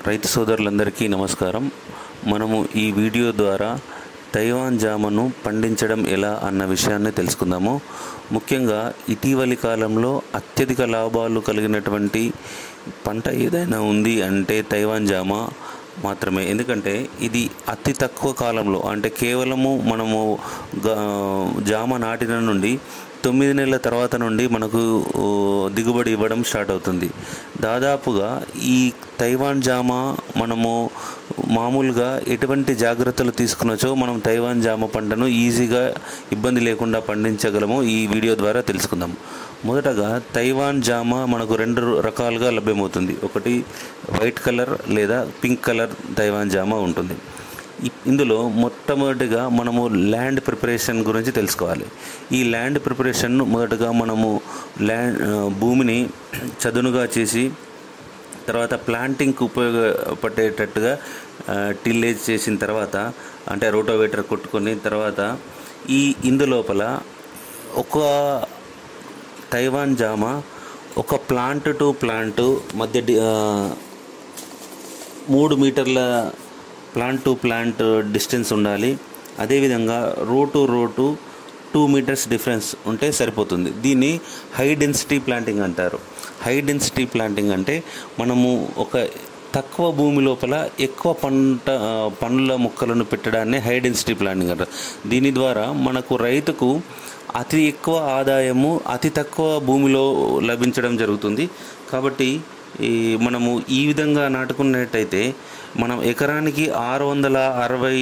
రైతు సోదరులందరికీ నమస్కారం మనము ఈ వీడియో ద్వారా తైవాన్ జామను పండించడం ఎలా అన్న విషయాన్ని తెలుసుకుందాము ముఖ్యంగా ఇటీవలి కాలంలో అత్యధిక లాభాలు కలిగినటువంటి పంట ఏదైనా ఉంది అంటే తైవాన్ జామ మాత్రమే ఎందుకంటే ఇది అతి తక్కువ కాలంలో అంటే కేవలము మనము గా- జామ నాటిన నుండి తొమ్మిది నెలల తర్వాత నుండి మనకు ఓ, దిగుబడి ఇవ్వడం స్టార్ట్ అవుతుంది దాదాపుగా ఈ తైవాన్ జామ మనము మామూలుగా ఎటువంటి జాగ్రత్తలు తీసుకున్నచో మనం తైవాన్ జామ పంటను ఈజీగా ఇబ్బంది లేకుండా పండించగలము ఈ వీడియో ద్వారా తెలుసుకుందాం మొదటగా తైవాన్ జామ మనకు రెండు రకాలుగా లభ్యమవుతుంది ఒకటి వైట్ కలర్ లేదా పింక్ కలర్ తైవాన్ జామ ఉంటుంది ఇ- ఇందులో మొట్టమొదటిగా మనము ల్యాండ్ ప్రిపరేషన్ గురించి తెలుసుకోవాలి ఈ ల్యాండ్ ప్రిపరేషన్ మొదటగా మనము ల్యాండ్ ఆ, భూమిని చదునుగా చేసి తర్వాత ప్లాంటింగ్కి ఉపయోగపడేటట్టుగా ఆ, టిల్లేజ్ చేసిన తర్వాత అంటే రోటోవేటర్ కొట్టుకొని తర్వాత ఈ ఇందులోపల ఒక తైవాన్ జామ ఒక ప్లాంట్ టు ప్లాంట్ మధ్య డి- ఆ, మూడు మీటర్ల ప్లాంట్ టు ప్లాంట్ డిస్టెన్స్ ఉండాలి అదేవిధంగా రో టు రో టు టూ మీటర్స్ డిఫరెన్స్ ఉంటే సరిపోతుంది దీన్ని హై డెన్సిటీ ప్లాంటింగ్ అంటారు హై డెన్సిటీ ప్లాంటింగ్ అంటే మనము ఒక తక్కువ భూమి లోపల ఎక్కువ పంట ఆ, పండ్ల మొక్కలను పెట్టడాన్ని హై డెన్సిటీ ప్లాంటింగ్ అంటారు దీని ద్వారా మనకు రైతుకు అతి ఎక్కువ ఆదాయము అతి తక్కువ భూమిలో లభించడం జరుగుతుంది కాబట్టి ఈ మనము ఈ విధంగా నాటుకున్నట్టయితే మనం ఎకరానికి ఆరు వందల అరవై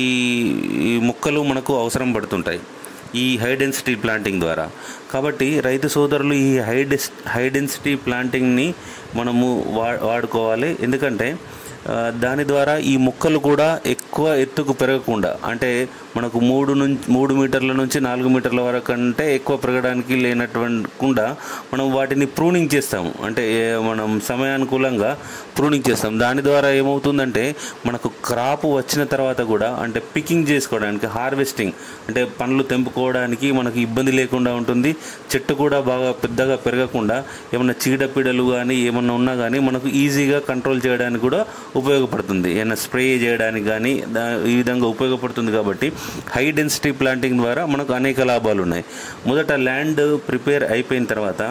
మొక్కలు మనకు అవసరం పడుతుంటాయి ఈ హై డెన్సిటీ ప్లాంటింగ్ ద్వారా కాబట్టి రైతు సోదరులు ఈ హై డెస్ హై డెన్సిటీ ప్లాంటింగ్ని మనము వా వాడుకోవాలి ఎందుకంటే ఆ, దాని ద్వారా ఈ మొక్కలు కూడా ఎక్కువ ఎత్తుకు పెరగకుండా అంటే మనకు మూడు నుంచి మూడు మీటర్ల నుంచి నాలుగు మీటర్ల వరకు అంటే ఎక్కువ పెరగడానికి లేనటువంటి మనం వాటిని ప్రూనింగ్ చేస్తాము అంటే ఏ- మనం సమయానుకూలంగా ప్రూనింగ్ చేస్తాం దాని ద్వారా ఏమవుతుందంటే మనకు క్రాప్ వచ్చిన తర్వాత కూడా అంటే పికింగ్ చేసుకోవడానికి హార్వెస్టింగ్ అంటే పండ్లు తెంపుకోవడానికి మనకు ఇబ్బంది లేకుండా ఉంటుంది చెట్టు కూడా బాగా పెద్దగా పెరగకుండా ఏమన్నా చీడపీడలు కానీ ఏమన్నా ఉన్నా కానీ మనకు ఈజీగా కంట్రోల్ చేయడానికి కూడా ఉపయోగపడుతుంది ఏమైనా స్ప్రే చేయడానికి కానీ దా ఈ విధంగా ఉపయోగపడుతుంది కాబట్టి హై డెన్సిటీ ప్లాంటింగ్ ద్వారా మనకు అనేక లాభాలు ఉన్నాయి మొదట ల్యాండ్ ప్రిపేర్ అయిపోయిన తర్వాత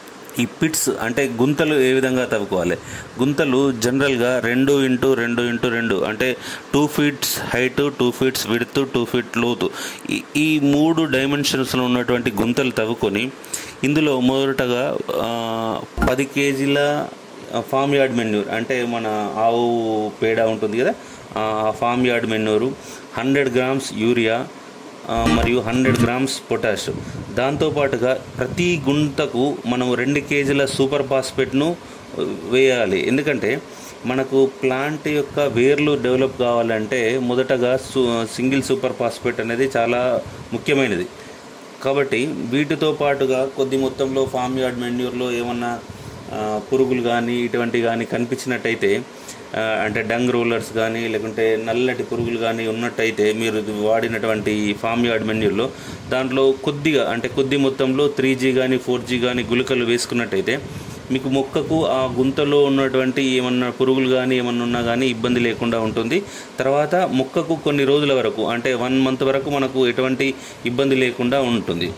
ఈ పిట్స్ అంటే గుంతలు ఏ విధంగా తవ్వుకోవాలి గుంతలు జనరల్గా రెండు ఇంటూ రెండు ఇంటూ రెండు అంటే two feets height two feets width two feet లోతు ఈ- ఈ మూడు డైమెన్షన్స్లో ఉన్నటువంటి గుంతలు తవ్వుకొని ఇందులో మొదటగా ఆ, పది కేజీల ఫామ్ యార్డ్ మెన్యూర్ అంటే మన ఆవు పేడ ఉంటుంది కదా ఆ farm yard manure hundred grams urea ఆ, మరియు హండ్రెడ్ గ్రామ్స్ పొటాష్ దాంతోపాటుగా ప్రతి గుంతకు మనం రెండు కేజీల సూపర్ ఫాస్ఫేట్ను వేయాలి ఎందుకంటే మనకు ప్లాంట్ యొక్క వేర్లు డెవలప్ కావాలంటే మొదటగా సు సింగిల్ సూపర్ ఫాస్ఫేట్ అనేది చాలా ముఖ్యమైనది కాబట్టి వీటితో పాటుగా కొద్ది మొత్తంలో ఫామ్ యార్డ్ మెన్యూర్లో ఏమన్నా ఆ, పురుగులు కానీ ఇటువంటి కానీ కనిపించినట్టయితే ఆ, అంటే డంగ్ రోలర్స్ కానీ లేకుంటే నల్లటి పురుగులు కానీ ఉన్నట్టయితే మీరు ఇది వాడినటువంటి ఫామ్ యార్డ్ మెన్యూర్లో దాంట్లో కొద్దిగా అంటే కొద్ది మొత్తంలో త్రీ జీ కానీ ఫోర్ జీ కానీ గుళికలు వేసుకున్నట్టయితే మీకు మొక్కకు ఆ గుంతలో ఉన్నటువంటి ఏమన్నా పురుగులు కానీ ఏమన్నా ఉన్నా కానీ ఇబ్బంది లేకుండా ఉంటుంది తర్వాత మొక్కకు కొన్ని రోజుల వరకు అంటే వన్ మంత్ వరకు మనకు ఎటువంటి ఇబ్బంది లేకుండా ఉంటుంది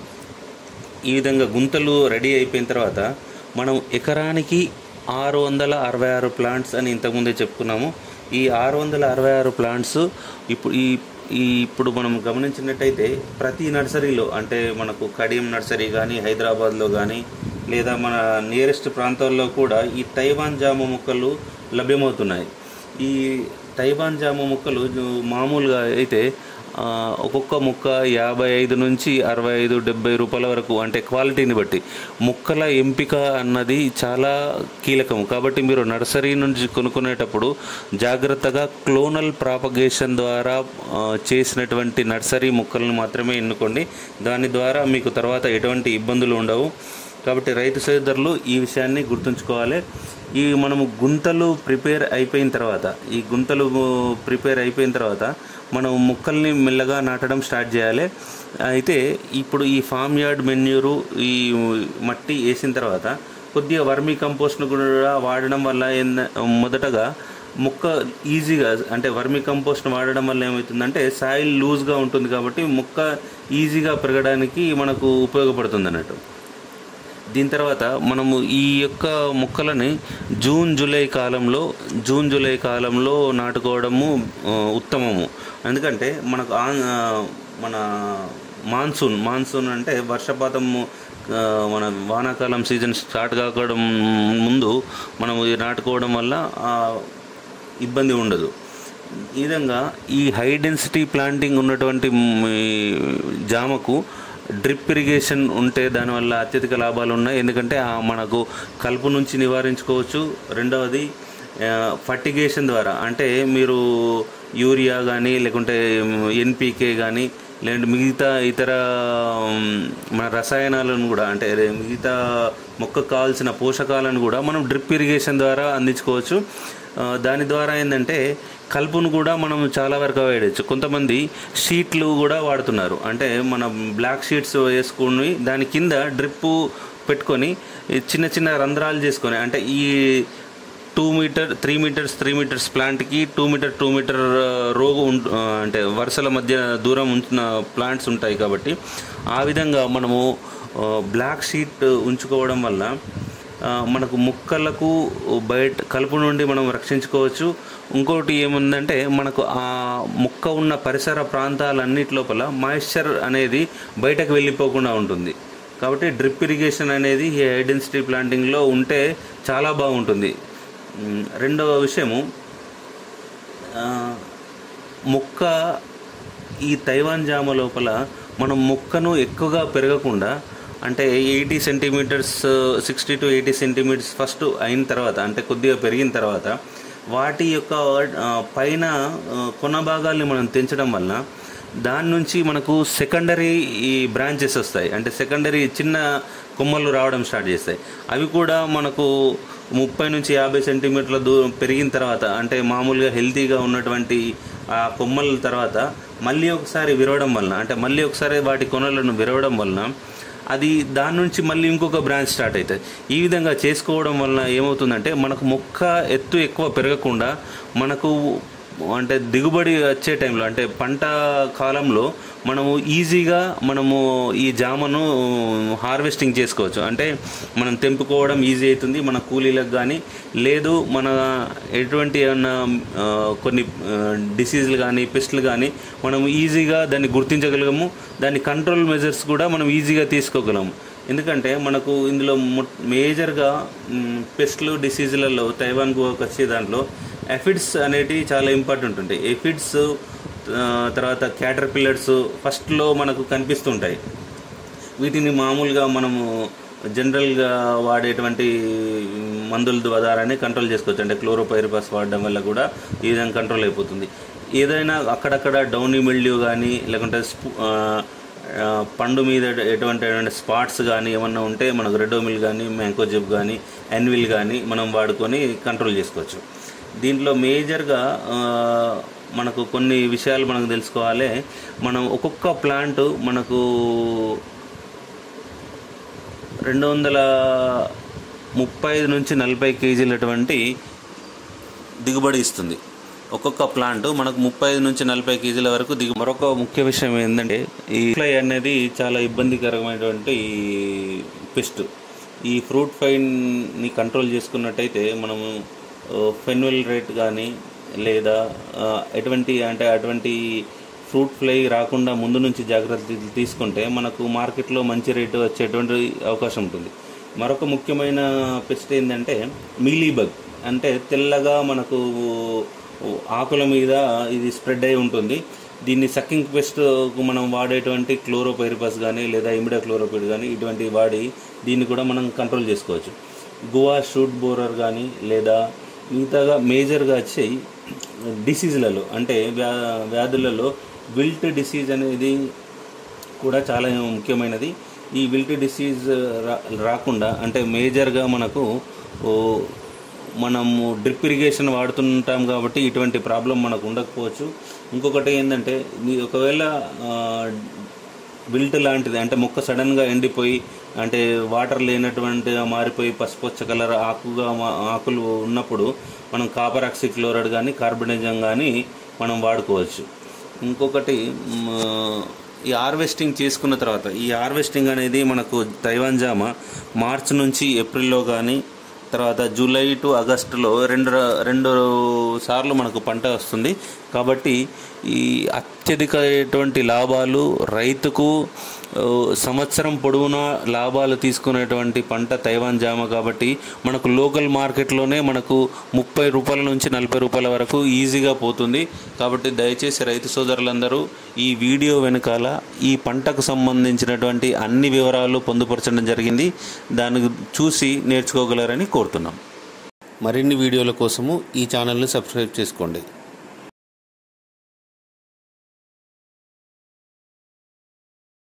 ఈ విధంగా గుంతలు రెడీ అయిపోయిన తర్వాత మనం ఎకరానికి ఆరు వందల అరవై ఆరు ప్లాంట్స్ అని ఇంతకుముందే చెప్పుకున్నాము ఈ ఆరు వందల అరవై ఆరు ప్లాంట్స్ ఇప్పుడు ఈ ఈ ఇప్పుడు మనం గమనించినట్టయితే ప్రతి నర్సరీలో అంటే మనకు కడియం నర్సరీ కానీ హైదరాబాద్లో కానీ లేదా మన నియరెస్ట్ ప్రాంతాల్లో కూడా ఈ తైవాన్ జామ మొక్కలు లభ్యమవుతున్నాయి ఈ తైవాన్ జామ మొక్కలు మామూలుగా అయితే ఆ, ఒక్కొక్క మొక్క యాభై ఐదు నుంచి అరవై ఐదు డెబ్బై రూపాయల వరకు అంటే క్వాలిటీని బట్టి మొక్కల ఎంపిక అన్నది చాలా కీలకం కాబట్టి మీరు నర్సరీ నుంచి కొనుక్కునేటప్పుడు జాగ్రత్తగా క్లోనల్ ప్రాపగేషన్ ద్వారా ఆ, చేసినటువంటి నర్సరీ మొక్కలను మాత్రమే ఎన్నుకోండి దాని ద్వారా మీకు తర్వాత ఎటువంటి ఇబ్బందులు ఉండవు కాబట్టి రైతు సోదరులు ఈ విషయాన్ని గుర్తుంచుకోవాలి ఈ మనము గుంతలు ప్రిపేర్ అయిపోయిన తర్వాత ఈ గుంతలు ప్రిపేర్ అయిపోయిన తర్వాత మనం మొక్కల్ని మెల్లగా నాటడం స్టార్ట్ చేయాలి అయితే ఇప్పుడు ఈ ఫామ్ యార్డ్ మెన్యూరు ఈ మట్టి వేసిన తర్వాత కొద్దిగా వర్మీ కంపోస్ట్ను కూడా వాడడం వల్ల ఏంద మొదటగా మొక్క ఈజీగా అంటే వర్మి కంపోస్ట్ వాడడం వల్ల ఏమవుతుందంటే సాయిల్ లూజ్గా ఉంటుంది కాబట్టి మొక్క ఈజీగా పెరగడానికి మనకు ఉపయోగపడుతుంది అన్నట్టు దీని తర్వాత మనము ఈ యొక్క మొక్కలని జూన్ జూలై కాలంలో జూన్ జూలై కాలంలో నాటుకోవడము ఆ, ఉత్తమము ఎందుకంటే మనకు ఆ- ఆ, మన మాన్సూన్ మాన్సూన్ అంటే వర్షపాతము ఆ, మన వానాకాలం సీజన్ స్టార్ట్ కాకడం ముందు మనము ఇది నాటుకోవడం వల్ల ఆ, ఇబ్బంది ఉండదు ఈ విధంగా ఈ హై డెన్సిటీ ప్లాంటింగ్ ఉన్నటువంటి మ్, ఈ జామకు డ్రిప్ ఇరిగేషన్ ఉంటే దానివల్ల అత్యధిక లాభాలు ఉన్నాయి ఎందుకంటే ఆ మనకు కలుపు నుంచి నివారించుకోవచ్చు రెండవది ఫర్టిగేషన్ ద్వారా అంటే మీరు యూరియా కానీ లేకుంటే ఎన్పికే కానీ లేదంటే మిగతా ఇతర మ్, మన రసాయనాలను కూడా అంటే మిగతా మొక్కకు కావాల్సిన పోషకాలను కూడా మనం డ్రిప్ ఇరిగేషన్ ద్వారా అందించుకోవచ్చు ఆ, దాని ద్వారా ఏంటంటే కలుపును కూడా మనం చాలా వరకు అవాయిడ్ చేయొచ్చు కొంతమంది షీట్లు కూడా వాడుతున్నారు అంటే మనం బ్లాక్ షీట్స్ వేసుకుని దాని కింద డ్రిప్ పెట్టుకొని ఈ చిన్న చిన్న రంధ్రాలు చేసుకొని అంటే ఈ two metre three metres three metres ప్లాంట్కి టూ మీటర్ టూ మీటర్ రోగు ఉంట ఆ, అంటే వరుసల మధ్య దూరం ఉంచిన ప్లాంట్స్ ఉంటాయి కాబట్టి ఆ విధంగా మనము ఆ, బ్లాక్ షీట్ ఉంచుకోవడం వల్ల ఆ, మనకు మొక్కలకు బయట కలుపు నుండి మనం రక్షించుకోవచ్చు ఇంకోటి ఏముందంటే మనకు ఆ మొక్క ఉన్న పరిసర ప్రాంతాలన్నిటి లోపల మాయిశ్చర్ అనేది బయటకు వెళ్ళిపోకుండా ఉంటుంది కాబట్టి డ్రిప్ ఇరిగేషన్ అనేది ఈ హై డెన్సిటీ ప్లాంటింగ్లో ఉంటే చాలా బాగుంటుంది మ్, రెండవ విషయము ఆ, మొక్క ఈ తైవాన్ జామ లోపల మనం మొక్కను ఎక్కువగా పెరగకుండా అంటే eighty centimetres sixty to eighty centimetres first అయిన తర్వాత అంటే కొద్దిగా పెరిగిన తర్వాత వాటి యొక్క ఆ, పైన ఆ, కొన భాగాల్ని మనం తెంచడం వల్ల దాని నుంచి మనకు సెకండరీ ఈ బ్రాంచెస్ వస్తాయి అంటే సెకండరీ చిన్న కొమ్మలు రావడం స్టార్ట్ చేస్తాయి అవి కూడా మనకు ముప్పై నుంచి యాభై సెంటీమీటర్ల దూరం పెరిగిన తర్వాత అంటే మామూలుగా హెల్తీగా ఉన్నటువంటి ఆ కొమ్మల తర్వాత మళ్ళీ ఒకసారి విరవడం వలన అంటే మళ్ళీ ఒకసారి వాటి కొనలను విరవడం వలన అది దాని నుంచి మళ్ళీ ఇంకొక బ్రాంచ్ స్టార్ట్ అవుతుంది ఈ విధంగా చేసుకోవడం వలన ఏమవుతుందంటే మనకు మొక్క ఎత్తు ఎక్కువ పెరగకుండా మనకు అంటే దిగుబడి వచ్చే టైంలో అంటే పంట కాలంలో మనము ఈజీగా మనము ఈ జామను హార్వెస్టింగ్ చేసుకోవచ్చు అంటే మనం తెంపుకోవడం ఈజీ అవుతుంది మన కూలీలకు కానీ లేదు మన ఎటువంటి ఏమన్నా ఆ, కొన్ని డిసీజులు కానీ పెస్ట్లు కానీ మనం ఈజీగా దాన్ని గుర్తించగలగము దాని కంట్రోల్ మెజర్స్ కూడా మనం ఈజీగా తీసుకోగలము ఎందుకంటే మనకు ఇందులో మొ- మేజర్గా మ్, పెస్ట్లు డిసీజులలో తైవాన్ గోవాకి వచ్చే దాంట్లో ఎఫిడ్స్ అనేటివి చాలా ఇంపార్టెంట్ ఉంటాయి ఎఫిడ్స్ ఆ, తర్వాత క్యాటర్ పిల్లర్స్ ఫస్ట్లో మనకు కనిపిస్తుంటాయి వీటిని మామూలుగా మనము జనరల్గా వాడేటువంటి మందుల ద్వారానే కంట్రోల్ చేసుకోవచ్చు అంటే క్లోరోపైరిపాస్ వాడడం వల్ల కూడా ఈ విధంగా కంట్రోల్ అయిపోతుంది ఏదైనా అక్కడక్కడ డౌనీ మిల్డ్యూ కానీ లేకుంటే స్పు- ఆ, ఆ, పండు మీద ఎటువంటి ఎటువంటి స్పాట్స్ కానీ ఏమన్నా ఉంటే మనకు రెడోమిల్ కానీ మ్యాంకోజిబ్ కానీ ఎన్విల్ కానీ మనం వాడుకొని కంట్రోల్ చేసుకోవచ్చు దీంట్లో మేజర్గా ఆ, మనకు కొన్ని విషయాలు మనకు తెలుసుకోవాలి మనం ఒక్కొక్క ప్లాంట్ మనకు రెండు వందల ముప్పై ఐదు నుంచి నలభై కేజీలటువంటి దిగుబడి ఇస్తుంది ఒక్కొక్క ప్లాంట్ మనకు ముప్పై ఐదు నుంచి నలభై కేజీల వరకు దిగు మరొక ముఖ్య విషయం ఏంటంటే ఈ ఫ్లై అనేది చాలా ఇబ్బందికరమైనటువంటి పెస్ట్ ఈ ఫ్రూట్ ఫ్లైని కంట్రోల్ చేసుకున్నట్టయితే మనము ఫెన్వెల్ రేట్ కానీ లేదా ఆ, ఎటువంటి అంటే అటువంటి ఫ్రూట్ ఫ్లై రాకుండా ముందు నుంచి జాగ్రత్తలు తీసుకుంటే మనకు మార్కెట్లో మంచి రేటు వచ్చేటువంటి అవకాశం ఉంటుంది మరొక ముఖ్యమైన పెస్ట్ ఏంటంటే మీలీ బగ్ అంటే తెల్లగా మనకు ఆకుల మీద ఇది స్ప్రెడ్ అయి ఉంటుంది దీన్ని సక్కింగ్ పెస్ట్ మనం వాడేటువంటి క్లోరోపైరిపస్ కానీ లేదా ఇమిడా క్లోరోపైడ్ కానీ ఇటువంటివి వాడి దీన్ని కూడా మనం కంట్రోల్ చేసుకోవచ్చు గువా షూట్ బోరర్ కానీ లేదా మిగతాగా మేజర్గా వచ్చి డిసీజులలో అంటే వ్యా వ్యాధులలో విల్ట్ డిసీజ్ అనేది కూడా చాలా ముఖ్యమైనది ఈ విల్ట్ డిసీజ్ రా రాకుండా అంటే మేజర్గా మనకు ఓ, మనము డ్రిప్ ఇరిగేషన్ వాడుతుంటాం కాబట్టి ఇటువంటి ప్రాబ్లం మనకు ఉండకపోవచ్చు ఇంకొకటి ఏంటంటే మీ ఒకవేళ ఆ, విల్ట్ లాంటిది అంటే మొక్క సడన్గా ఎండిపోయి అంటే వాటర్ లేనటువంటి మారిపోయి పసుపచ్చ కలర్ ఆకుగా మా- ఆకులు ఉన్నప్పుడు మనం కాపర్ ఆక్సిక్లోరైడ్ కానీ కార్బనిజం కానీ మనం వాడుకోవచ్చు ఇంకొకటి మ్, ఈ హార్వెస్టింగ్ చేసుకున్న తర్వాత ఈ హార్వెస్టింగ్ అనేది మనకు తైవాన్ జామ మార్చి నుంచి ఏప్రిల్లో కానీ తర్వాత జూలై టు ఆగస్టులో రెండు ర- రెండు సార్లు మనకు పంట వస్తుంది కాబట్టి ఈ అత్యధికమైనటువంటి లాభాలు రైతుకు ఆ, సంవత్సరం పొడవునా లాభాలు తీసుకునేటువంటి పంట తైవాన్ జామ కాబట్టి మనకు లోకల్ మార్కెట్లోనే మనకు ముప్పై రూపాయల నుంచి నలభై రూపాయల వరకు ఈజీగా పోతుంది కాబట్టి దయచేసి రైతు సోదరులందరూ ఈ వీడియో వెనకాల ఈ పంటకు సంబంధించినటువంటి అన్ని వివరాలు పొందుపరచడం జరిగింది దాన్ని చూసి నేర్చుకోగలరని కోరుతున్నాం మరిన్ని వీడియోల కోసము ఈ ఛానల్ని సబ్స్క్రైబ్ చేసుకోండి